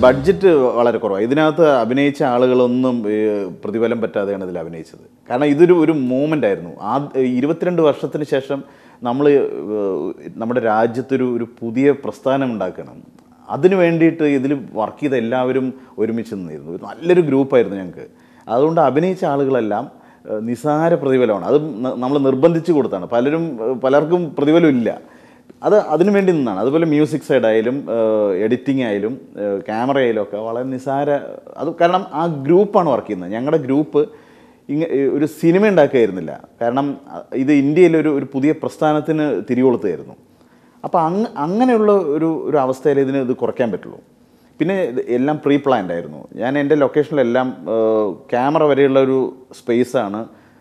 budget വളരെ കുറവാണ് ഇതിനകത്ത് അഭിനയിച്ച ആളുകളൊന്നും ഏ, പ്രതിഫലം പറ്റാതെയാണ് ഇതിൽ അഭിനയിച്ചത് കാരണം ഇതൊരു ഒരു മൂമെൻ്റ് ആയിരുന്നു ആ ഇരുപത്തിരണ്ട് വർഷത്തിന് ശേഷം നമ്മൾ നമ്മുടെ രാജ്യത്തൊരു ഒരു പുതിയ പ്രസ്ഥാനം ഉണ്ടാക്കണം അതിന് വേണ്ടിയിട്ട് ഇതിൽ വർക്ക് ചെയ്ത എല്ലാവരും ഒരുമിച്ച് നിന്നിരുന്നു ഒരു നല്ലൊരു ഗ്രൂപ്പായിരുന്നു ഞങ്ങൾക്ക് അതുകൊണ്ട് അഭിനയിച്ച ആളുകളെല്ലാം ഏഹ്, നിസാര പ്രതിഫലമാണ് അത് നമ്മൾ നിർബന്ധിച്ച് കൊടുത്താണ് പലരും ഏഹ്, പലർക്കും പ്രതിഫലം ഇല്ല അത് അതിനു വേണ്ടി നിന്നാണ് അതുപോലെ മ്യൂസിക് സൈഡ് ആയാലും എഡിറ്റിംഗ് ആയാലും ക്യാമറ ആയാലും ഒക്കെ വളരെ നിസാര അത് കാരണം ആ ഗ്രൂപ്പാണ് വർക്ക് ചെയ്യുന്നത് ഞങ്ങളുടെ ഗ്രൂപ്പ് ഇങ്ങ ഒരു സിനിമ ഉണ്ടാക്കുകയായിരുന്നില്ല കാരണം അഹ് ഇത് ഇന്ത്യയിലെ ഒരു ഒരു പുതിയ പ്രസ്ഥാനത്തിന് തിരികൊളുത്തുകയായിരുന്നു അപ്പോൾ അങ്ങ് അങ്ങനെയുള്ള ഒരു ഒരു അവസ്ഥയിൽ ഇതിന് ഇത് കുറയ്ക്കാൻ പറ്റുള്ളൂ പിന്നെ ഇത് എല്ലാം പ്രീ പ്ലാൻഡ് ആയിരുന്നു ഞാൻ എൻ്റെ ലൊക്കേഷനിലെല്ലാം ക്യാമറ വരെയുള്ള ഒരു സ്പേസാണ്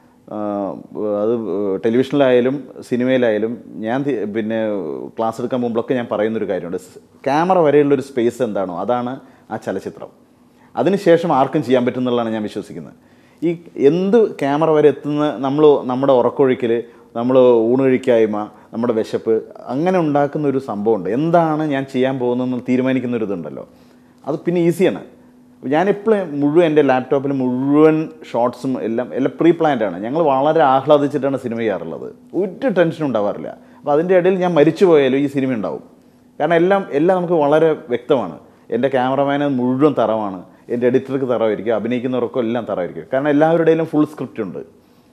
അത് ടെലിവിഷനിലായാലും സിനിമയിലായാലും ഞാൻ തി- പിന്നെ ക്ലാസ് എടുക്കാൻ പോകുമ്പോഴൊക്കെ ഞാൻ പറയുന്നൊരു കാര്യമുണ്ട് ക്യാമറ വരെയുള്ള ഒരു സ്പേസ് എന്താണോ അതാണ് ആ ചലച്ചിത്രം അതിനുശേഷം ആർക്കും ചെയ്യാൻ പറ്റുന്നുള്ളതാണ് ഞാൻ വിശ്വസിക്കുന്നത് ഈ എന്ത് ക്യാമറ വരെ എത്തുന്ന നമ്മൾ നമ്മുടെ ഉറക്കൊഴിക്കൽ നമ്മൾ ഊണ് കഴിക്കായ്മ നമ്മുടെ വിശപ്പ് അങ്ങനെ ഉണ്ടാക്കുന്ന ഒരു സംഭവമുണ്ട് എന്താണ് ഞാൻ ചെയ്യാൻ പോകുന്നതെന്ന് തീരുമാനിക്കുന്ന ഒരു ഇതുണ്ടല്ലോ അത് പിന്നെ ഈസിയാണ് ഞാൻ എപ്പോഴും മുഴുവൻ എൻ്റെ ലാപ്ടോപ്പിൽ മുഴുവൻ ഷോർട്സും എല്ലാം എല്ലാം പ്രീ പ്ലാൻഡ് ആണ് ഞങ്ങൾ വളരെ ആഹ്ലാദിച്ചിട്ടാണ് സിനിമ ചെയ്യാറുള്ളത് ഒരു ടെൻഷനും ഉണ്ടാവാറില്ല അപ്പോൾ അതിൻ്റെ ഇടയിൽ ഞാൻ മരിച്ചു പോയാലും ഈ സിനിമ ഉണ്ടാവും കാരണം എല്ലാം എല്ലാം നമുക്ക് വളരെ വ്യക്തമാണ് എൻ്റെ ക്യാമറമാന് മുഴുവൻ തറവാണ് എൻ്റെ എഡിറ്റർക്ക് തറവായിരിക്കും അഭിനയിക്കുന്നവർക്കും എല്ലാം തറവായിരിക്കും കാരണം എല്ലാവരുടെയും ഫുൾ സ്ക്രിപ്റ്റ് ഉണ്ട്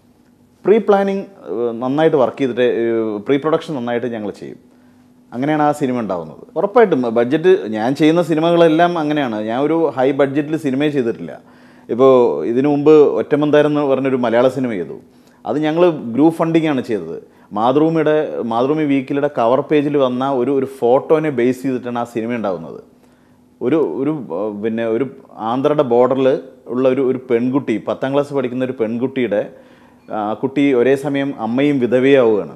പ്രീ പ്ലാനിങ് നന്നായിട്ട് വർക്ക് ചെയ്തിട്ട് പ്രീ പ്രൊഡക്ഷൻ നന്നായിട്ട് ഞങ്ങൾ ചെയ്യും അങ്ങനെയാണ് ആ സിനിമ ഉണ്ടാവുന്നത് ഉറപ്പായിട്ടും ബഡ്ജറ്റ് ഞാൻ ചെയ്യുന്ന സിനിമകളെല്ലാം അങ്ങനെയാണ് ഞാൻ ഒരു ഹൈ ബഡ്ജറ്റിൽ സിനിമയെ ചെയ്തിട്ടില്ല ഇപ്പോൾ ഇതിനു മുമ്പ് ഒറ്റമന്താരം എന്ന് പറഞ്ഞൊരു മലയാള സിനിമ ചെയ്തു അത് ഞങ്ങൾ ഗ്രൂപ്പ് ഫണ്ടിങ് ആണ് ചെയ്തത് മാതൃഭൂമിയുടെ മാതൃഭൂമി വീക്കിലിയുടെ കവർ പേജിൽ വന്ന ഒരു ഒരു ഫോട്ടോനെ ബേസ് ചെയ്തിട്ടാണ് ആ സിനിമ ഉണ്ടാവുന്നത് ഒരു ഒരു ആ, പിന്നെ ഒരു ആന്ധ്രയുടെ ബോർഡറിൽ ഉള്ള ഒരു ഒരു പെൺകുട്ടി പത്താം ക്ലാസ് പഠിക്കുന്ന ഒരു പെൺകുട്ടിയുടെ ആ കുട്ടി ഒരേ സമയം അമ്മയും വിധവയാവുകയാണ്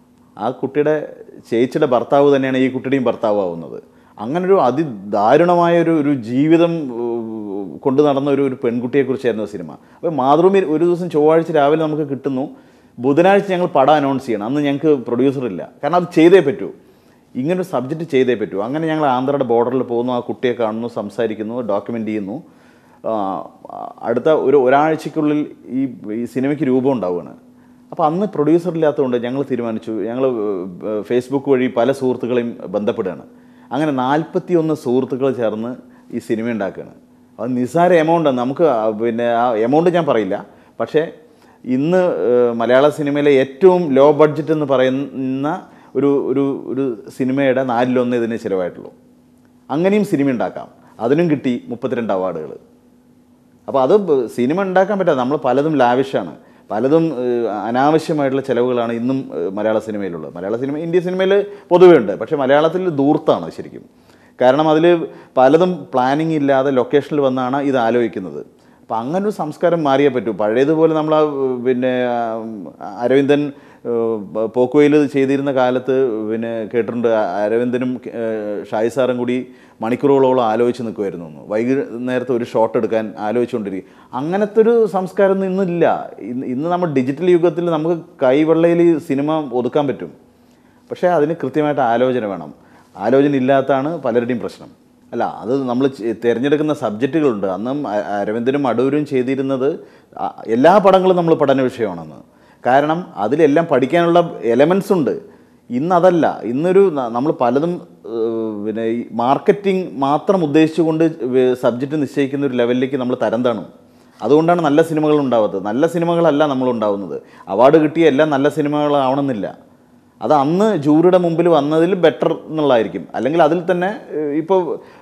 ആ കുട്ടിയുടെ ചേച്ചിയുടെ ഭർത്താവ് തന്നെയാണ് ഈ കുട്ടിയുടെയും ഭർത്താവ് ആവുന്നത് അങ്ങനൊരു അതിദാരുണമായ ഒരു ഒരു ജീവിതം ഉം, കൊണ്ടു നടന്ന ഒരു ഒരു പെൺകുട്ടിയെക്കുറിച്ചായിരുന്നു സിനിമ അപ്പോൾ മാതൃഭൂമി ഒരു ദിവസം ചൊവ്വാഴ്ച രാവിലെ നമുക്ക് കിട്ടുന്നു ബുധനാഴ്ച ഞങ്ങൾ പടം അനൗൺസ് ചെയ്യണം അന്ന് ഞങ്ങൾക്ക് പ്രൊഡ്യൂസർ ഇല്ല കാരണം അത് ചെയ്തേ പറ്റൂ ഇങ്ങനൊരു സബ്ജക്റ്റ് ചെയ്തേ പറ്റൂ അങ്ങനെ ഞങ്ങൾ ആന്ധ്രയുടെ ബോർഡറിൽ പോകുന്നു ആ കുട്ടിയെ കാണുന്നു സംസാരിക്കുന്നു ഡോക്യുമെൻ്റ് ചെയ്യുന്നു ആ, അടുത്ത ഒരു ഒരാഴ്ചക്കുള്ളിൽ ഈ ഈ സിനിമയ്ക്ക് രൂപം ഉണ്ടാവുകയാണ് അപ്പോൾ അന്ന് പ്രൊഡ്യൂസർ ഇല്ലാത്തതുകൊണ്ട് ഞങ്ങൾ തീരുമാനിച്ചു ഞങ്ങൾ ഫേസ്ബുക്ക് വഴി പല സുഹൃത്തുക്കളെയും ബന്ധപ്പെടുകയാണ് അങ്ങനെ നാൽപ്പത്തി ഒന്ന് സുഹൃത്തുക്കൾ ചേർന്ന് ഈ സിനിമ ഉണ്ടാക്കുകയാണ് അത് നിസ്സാര എമൗണ്ടാണ് നമുക്ക് ആ പിന്നെ ആ എമൗണ്ട് ഞാൻ പറയില്ല പക്ഷേ ഇന്ന് ഏഹ്, മലയാള സിനിമയിലെ ഏറ്റവും ലോ ബഡ്ജറ്റ് എന്ന് പറയുന്ന ഒരു ഒരു ഒരു സിനിമയുടെ നാലിലൊന്ന് ഇതിന് ചിലവായിട്ടുള്ളൂ അങ്ങനെയും സിനിമ ഉണ്ടാക്കാം അതിനും കിട്ടി മുപ്പത്തിരണ്ട് അവാർഡുകൾ അപ്പോൾ അത് ബ- സിനിമ ഉണ്ടാക്കാൻ പറ്റാതെ നമ്മൾ പലതും ലാവിഷാണ് പലതും ഏഹ്, അനാവശ്യമായിട്ടുള്ള ചിലവുകളാണ് ഇന്നും ഏഹ്, മലയാള സിനിമയിലുള്ളത് മലയാള സിനിമ ഇന്ത്യൻ സിനിമയിൽ പൊതുവേ ഉണ്ട് പക്ഷേ മലയാളത്തിൽ ദൂർത്താണ് ശരിക്കും കാരണം അതിൽ പലതും പ്ലാനിങ് ഇല്ലാതെ ലൊക്കേഷനിൽ വന്നാണ് ഇത് ആലോചിക്കുന്നത് അപ്പം അങ്ങനെ ഒരു സംസ്കാരം മാറിയേ പറ്റൂ പഴയതുപോലെ നമ്മൾ ആ, പിന്നെ ആ, അരവിന്ദൻ ഏഹ്, പോക്കുവയിൽ ചെയ്തിരുന്ന കാലത്ത് പിന്നെ കേട്ടിട്ടുണ്ട് ആ, അരവിന്ദനും ഏഹ്, ഷായി സാറും കൂടി മണിക്കൂറുകളോളം ആലോചിച്ച് നിൽക്കുമായിരുന്നു എന്ന് വൈകുന്നേരത്തെ ഒരു ഷോട്ട് എടുക്കാൻ ആലോചിച്ചുകൊണ്ടിരിക്കും അങ്ങനത്തെ ഒരു സംസ്കാരം ഒന്നും ഇന്നില്ല ഇന്ന് ഇന്ന് നമ്മൾ ഡിജിറ്റൽ യുഗത്തിൽ നമുക്ക് കൈവെള്ളയിൽ സിനിമ ഒതുക്കാൻ പറ്റും പക്ഷേ അതിന് കൃത്യമായിട്ട് ആലോചന വേണം ആലോചന ഇല്ലാത്തതാണ് പലരുടെയും പ്രശ്നം അല്ല അത് നമ്മൾ ചെ- തിരഞ്ഞെടുക്കുന്ന സബ്ജക്റ്റുകളുണ്ട് അന്നും അ- അരവിന്ദനും അടൂരും ചെയ്തിരുന്നത് ആ, എല്ലാ പടങ്ങളും നമ്മൾ പഠന വിഷയമാണെന്ന് കാരണം അതിലെല്ലാം പഠിക്കാനുള്ള എലമെൻസ് ഉണ്ട് ഇന്നതല്ല ഇന്നൊരു നമ്മൾ പലതും ഏഹ്, പിന്നെ ഈ മാർക്കറ്റിംഗ് മാത്രം ഉദ്ദേശിച്ചുകൊണ്ട് സബ്ജക്റ്റ് നിശ്ചയിക്കുന്ന ഒരു ലെവലിലേക്ക് നമ്മൾ തരം താണു അതുകൊണ്ടാണ് നല്ല സിനിമകൾ ഉണ്ടാവാത്തത് നല്ല സിനിമകളല്ല നമ്മൾ ഉണ്ടാവുന്നത് അവാർഡ് കിട്ടിയ എല്ലാം നല്ല സിനിമകളാവണമെന്നില്ല അത് അന്ന് ജൂറിയുടെ മുമ്പിൽ വന്നതിൽ ബെറ്റർ എന്നുള്ളതായിരിക്കും അല്ലെങ്കിൽ അതിൽ തന്നെ ഇപ്പോൾ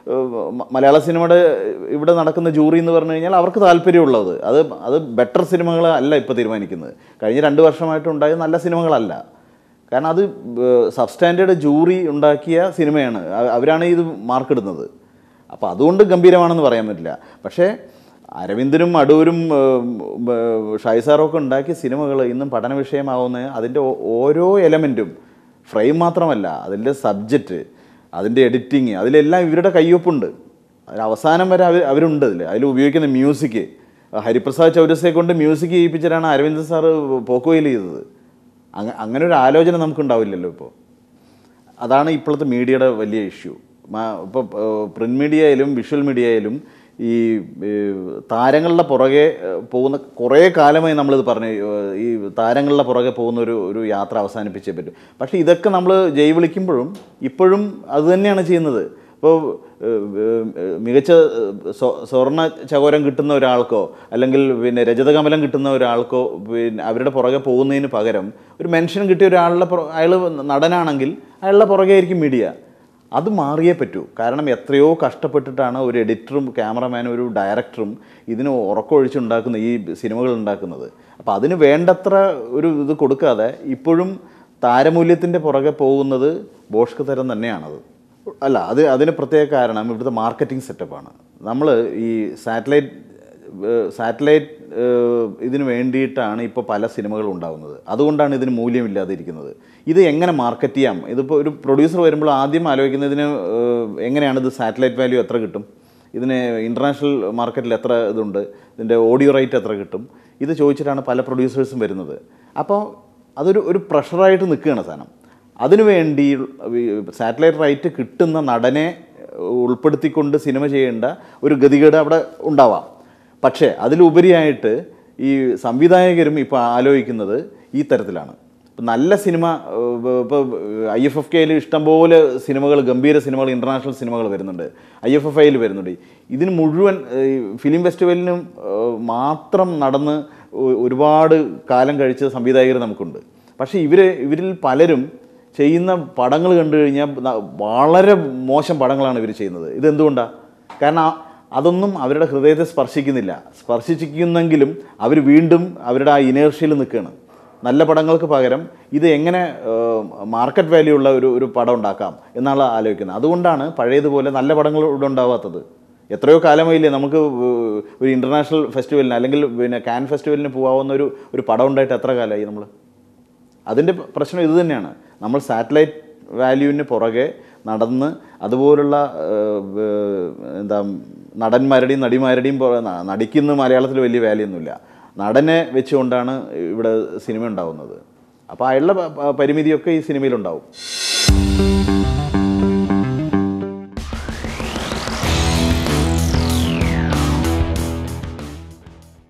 മലയാള സിനിമയുടെ ഇവിടെ നടക്കുന്ന ജൂറി എന്ന് പറഞ്ഞു കഴിഞ്ഞാൽ അവർക്ക് താല്പര്യമുള്ളത് അത് അത് ബെറ്റർ സിനിമകൾ അല്ല ഇപ്പോൾ തീരുമാനിക്കുന്നത് കഴിഞ്ഞ രണ്ട് വർഷമായിട്ടുണ്ടായ നല്ല സിനിമകളല്ല കാരണം അത് സബ്സ്റ്റാൻഡേർഡ് ജൂറി ഉണ്ടാക്കിയ സിനിമയാണ് അവ- അവരാണ് ഇത് മാർക്കിടുന്നത് അപ്പോൾ അതുകൊണ്ട് ഗംഭീരമാണെന്ന് പറയാൻ പറ്റില്ല പക്ഷേ അരവിന്ദനും അടൂരും ഷായി സാറൊക്കെ ഉണ്ടാക്കിയ സിനിമകൾ ഇന്നും പഠന വിഷയമാവുന്ന അതിൻ്റെ ഓ- ഓരോ എലമെൻറ്റും ഫ്രെയിം മാത്രമല്ല അതിൻ്റെ സബ്ജക്റ്റ് അതിൻ്റെ എഡിറ്റിങ് അതിലെല്ലാം ഇവരുടെ കയ്യൊപ്പുണ്ട് അതിൽ അവസാനം വരെ അവർ അവരുണ്ട് അതിൽ അതിൽ ഉപയോഗിക്കുന്ന മ്യൂസിക് ഹരിപ്രസാദ് ചൗരസയെ കൊണ്ട് മ്യൂസിക് ചെയ്യിപ്പിച്ചിട്ടാണ് അരവിന്ദ് സാറ് പോക്കുവയിൽ ചെയ്തത് അങ്ങ അങ്ങനെ ഒരു ആലോചന നമുക്കുണ്ടാവില്ലല്ലോ ഇപ്പോൾ അതാണ് ഇപ്പോഴത്തെ മീഡിയയുടെ വലിയ ഇഷ്യൂ ഇപ്പോൾ പ്രിന്റ് മീഡിയയിലും വിഷ്വൽ മീഡിയയിലും ഈ ഏ, താരങ്ങളുടെ പുറകെ ഏ, പോകുന്ന കുറേ കാലമായി നമ്മളിത് പറഞ്ഞു ഏ, ഈ താരങ്ങളുടെ പുറകെ പോകുന്ന ഒരു ഒരു യാത്ര അവസാനിപ്പിച്ചേ പറ്റും പക്ഷേ ഇതൊക്കെ നമ്മൾ ജയ് വിളിക്കുമ്പോഴും ഇപ്പോഴും അത് തന്നെയാണ് ചെയ്യുന്നത് ഇപ്പോൾ മികച്ച ഏ, സ്വ- സ്വർണ്ണ ചകോരം കിട്ടുന്ന ഒരാൾക്കോ അല്ലെങ്കിൽ പിന്നെ രജതകമലം കിട്ടുന്ന ഒരാൾക്കോ പിന്നെ അവരുടെ പുറകെ പോകുന്നതിന് പകരം ഒരു മെൻഷൻ കിട്ടിയ ഒരാളുടെ പുറ അയാൾ നടനാണെങ്കിൽ അയാളുടെ പുറകെ ആയിരിക്കും മീഡിയ അത് മാറിയേ പറ്റൂ കാരണം എത്രയോ കഷ്ടപ്പെട്ടിട്ടാണ് ഒരു എഡിറ്ററും ക്യാമറമാനും ഒരു ഡയറക്ടറും ഇതിന് ഉറക്കമൊഴിച്ചുണ്ടാക്കുന്ന ഈ സിനിമകൾ ഉണ്ടാക്കുന്നത് അപ്പോൾ അതിന് വേണ്ടത്ര ഒരു ഇത് കൊടുക്കാതെ ഇപ്പോഴും താരമൂല്യത്തിൻ്റെ പുറകെ പോകുന്നത് ബോഷ്ക്ക് തരം തന്നെയാണത് അല്ല അത് അതിന് പ്രത്യേക കാരണം ഇവിടുത്തെ മാർക്കറ്റിംഗ് സെറ്റപ്പാണ് നമ്മൾ ഈ സാറ്റലൈറ്റ് സാറ്റലൈറ്റ് ഇതിന് വേണ്ടിയിട്ടാണ് ഇപ്പോൾ പല സിനിമകളും ഉണ്ടാകുന്നത് അതുകൊണ്ടാണ് ഇതിന് മൂല്യമില്ലാതിരിക്കുന്നത് ഇത് എങ്ങനെ മാർക്കറ്റ് ചെയ്യാം ഇതിപ്പോൾ ഒരു പ്രൊഡ്യൂസർ വരുമ്പോൾ ആദ്യം ആലോചിക്കുന്നതിന് ഏഹ്, എങ്ങനെയാണ് ഇത് സാറ്റലൈറ്റ് വാല്യൂ എത്ര കിട്ടും ഇതിന് ഇൻ്റർനാഷണൽ മാർക്കറ്റിൽ എത്ര ഇതുണ്ട് ഇതിൻ്റെ ഓഡിയോ റേറ്റ് എത്ര കിട്ടും ഇത് ചോദിച്ചിട്ടാണ് പല പ്രൊഡ്യൂസേഴ്സും വരുന്നത് അപ്പോൾ അതൊരു ഒരു പ്രഷറായിട്ട് നിൽക്കുകയാണ് സാധനം അതിനുവേണ്ടി സാറ്റലൈറ്റ് റൈറ്റ് കിട്ടുന്ന നടനെ ഉൾപ്പെടുത്തിക്കൊണ്ട് സിനിമ ചെയ്യേണ്ട ഒരു ഗതികേട് അവിടെ ഉണ്ടാവാം പക്ഷേ അതിലുപരിയായിട്ട് ഈ സംവിധായകരും ഇപ്പോൾ ആലോചിക്കുന്നത് ഈ തരത്തിലാണ് ഇപ്പം നല്ല സിനിമ ഇപ്പോൾ ഐ എഫ് എഫ് കെയിൽ ഇഷ്ടംപോലെ സിനിമകൾ ഗംഭീര സിനിമകൾ ഇൻ്റർനാഷണൽ സിനിമകൾ വരുന്നുണ്ട് ഐ എഫ് എഫ് ഐയിൽ വരുന്നുണ്ട് ഇതിന് മുഴുവൻ ഈ ഫിലിം ഫെസ്റ്റിവലിനും ഏഹ്, മാത്രം നടന്ന് ഒ- ഒരുപാട് കാലം കഴിച്ച സംവിധായകർ നമുക്കുണ്ട് പക്ഷേ ഇവർ ഇവരിൽ പലരും ചെയ്യുന്ന പടങ്ങൾ കണ്ടു കഴിഞ്ഞാൽ ന- വളരെ മോശം പടങ്ങളാണ് ഇവർ ചെയ്യുന്നത് ഇതെന്തുകൊണ്ടാണ് കാരണം ആ- അതൊന്നും അവരുടെ ഹൃദയത്തെ സ്പർശിക്കുന്നില്ല സ്പർശിക്കുന്നെങ്കിലും അവർ വീണ്ടും അവരുടെ ആ ഇനേർഷ്യയിൽ നിൽക്കുകയാണ് നല്ല പടങ്ങൾക്ക് പകരം ഇത് എങ്ങനെ മാർക്കറ്റ് വാല്യൂ ഉള്ള ഒരു ഒരു പടം ഉണ്ടാക്കാം എന്നാണ് ആലോചിക്കുന്നത് അതുകൊണ്ടാണ് പഴയതുപോലെ നല്ല പടങ്ങൾ ഇവിടെ ഉണ്ടാവാത്തത് എത്രയോ കാലമായില്ലേ നമുക്ക് ഏഹ്, ഒരു ഇൻ്റർനാഷണൽ ഫെസ്റ്റിവലിന് അല്ലെങ്കിൽ പിന്നെ കാൻ ഫെസ്റ്റിവലിന് പോകാവുന്ന ഒരു ഒരു പടം ഉണ്ടായിട്ട് എത്ര കാലമായി നമ്മൾ അതിൻ്റെ പ്രശ്നം ഇത് തന്നെയാണ് നമ്മൾ സാറ്റലൈറ്റ് വാല്യൂവിന് പുറകെ നടന്ന് അതുപോലുള്ള ഏഹ്, ഏഹ്, എന്താ നടന്മാരുടെയും നടിമാരുടെയും പുറ- ന- നടിക്കുന്ന മലയാളത്തിൽ വലിയ വാല്യൂ ഒന്നുമില്ല നടനെ വെച്ചുകൊണ്ടാണ് ഇവിടെ സിനിമ ഉണ്ടാവുന്നത് അപ്പോൾ അയാളുടെ പ- പ- പരിമിതിയൊക്കെ ഈ സിനിമയിലുണ്ടാവും